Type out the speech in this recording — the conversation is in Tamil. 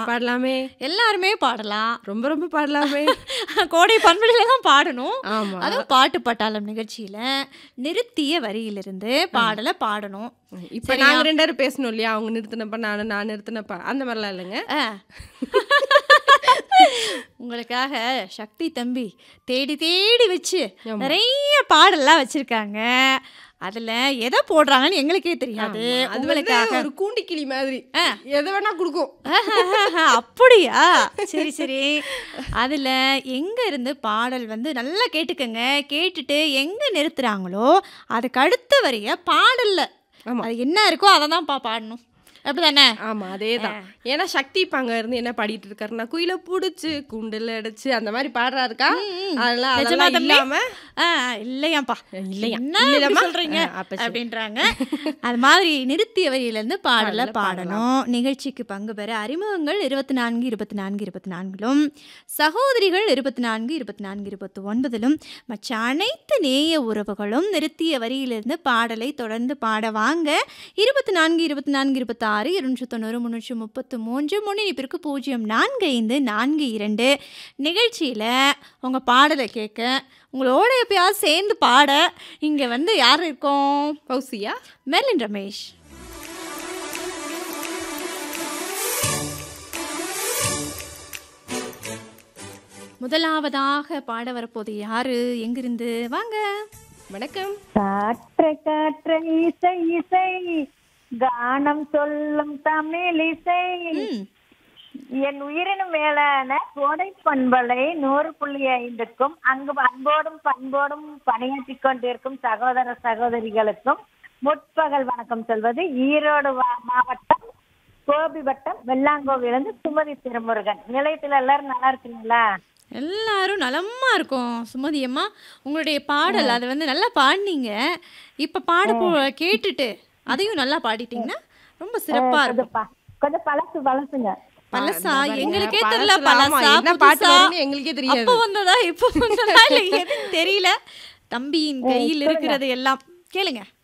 பாடலாம் பாடலாமே எல்லாருமே பாடலாம் ரொம்ப ரொம்ப பாடலாமே கோடை பண்புல தான் பாடணும் ஆமா அதுவும் பாட்டு பட்டாளம் நிகழ்ச்சியில நிறுத்திய வரியிலிருந்து பாடலை பாடணும் இப்ப சரியா? நாங்க ரெண்டு பேரும் பேசணும் இல்லையா அவங்க நிறுத்தினப்ப நானு நான் நிறுத்தினப்ப அந்த மாதிரிலாம் இல்லைங்க ஆ. உங்களுக்காக சக்தி தம்பி தேடி தேடி வச்சு ஆமா. நிறைய பாடல்லாம் வச்சிருக்காங்க அதுல எதை போடுறாங்கன்னு எங்களுக்கே தெரியாது ஆமா, அது வந்து உங்களுக்காக ஒரு கூண்டி கிளி மாதிரி எதை வேணா கொடுக்கும் அப்படியா சரி சரி அதுல எங்க இருந்து பாடல் வந்து நல்லா கேட்டுக்கங்க கேட்டுட்டு எங்க நிறுத்துறாங்களோ அதுக்கு அடுத்த வரிய பாடல்ல ஆமா. அது என்ன இருக்கோ அதை தான் பா பாடணும் அப்படிதானே ஆமா அதேதான் ஏன்னா சக்தி இப்ப அங்க இருந்து என்ன பாடிட்டு இருக்காருன்னா குயில புடிச்சு குண்டுல அடிச்சு அந்த மாதிரி பாடுறாருக்கா அதெல்லாம் நிஜமா அதெல்லாம் தம்பி? இல்லாம ஆ, இல்லையாப்பா இல்லையா? என்ன இப்படி இல்லையாம்மா? சொல்றீங்க ஆ, அப்ப சரி. அப்படின்றாங்க அது மாதிரி நிறுத்திய வரியிலேருந்து பாடல பாடல பாடணும் நிகழ்ச்சிக்கு பங்கு பெற அறிமுகங்கள் இருபத்தி நான்கு இருபத்தி நான்கு இருபத்தி நான்கிலும் சகோதரிகள் இருபத்தி நான்கு இருபத்தி நான்கு இருபத்தி ஒன்பதிலும் மற்ற அனைத்து நேய உறவுகளும் நிறுத்திய வரியிலிருந்து பாடலை தொடர்ந்து பாட வாங்க இருபத்தி நான்கு இருபத்தி நான்கு இருபத்தி ஆறு இருநூற்றி தொண்ணூறு முந்நூற்றி முப்பத்து மூன்று முன்னிணைப்பிற்கு பூஜ்ஜியம் நான்கு ஐந்து நான்கு இரண்டு நிகழ்ச்சியில் உங்கள் பாடலை கேட்க உங்களோட எப்பயாவது சேர்ந்து பாட இங்கே வந்து யார் இருக்கோம் பௌசியா மெர்லின் ரமேஷ் முதலாவதாக பாட வரப்போது யாரு எங்கிருந்து வாங்க வணக்கம் காற்று காற்று இசை இசை கானம் சொல்லும் தமிழ் இசை ம், என் உயிரினும் மேலான கோடை பண்பலை நூறு புள்ளி ஐந்துக்கும் அங்கு அன்போடும் பண்போடும் பணியாற்றிக் கொண்டிருக்கும் சகோதர சகோதரிகளுக்கும் முற்பகல் வணக்கம் சொல்வது ஈரோடு வா- மாவட்டம் கோபி வட்டம் வெள்ளாங்கோவிலிருந்து சுமதி திருமுருகன் நிலையத்துல எல்லாரும் நல்லா இருக்கீங்களா எல்லாரும் நலமா இருக்கும் சுமதி அம்மா உங்களுடைய பாடல் அதை வந்து நல்லா பாடினீங்க இப்போ பாட போ கேட்டுட்டு அதையும் நல்லா பாடிட்டீங்கன்னா ரொம்ப சிறப்பா இருக்கும் கொஞ்சம் ப- கொஞ்சம் பழசு பழசுங்க பழசா பாருங்க, எங்களுக்கே பழசுல, தெரியல ஆமா, பழசா என்ன பாட்டு புதுசா வரும்னு எங்களுக்கே தெரியாது அப்ப வந்ததா இப்ப வந்ததா இல்ல எதுவும் தெரியல தம்பியின் கையில் இருக்கிறது எல்லாம் கேளுங்க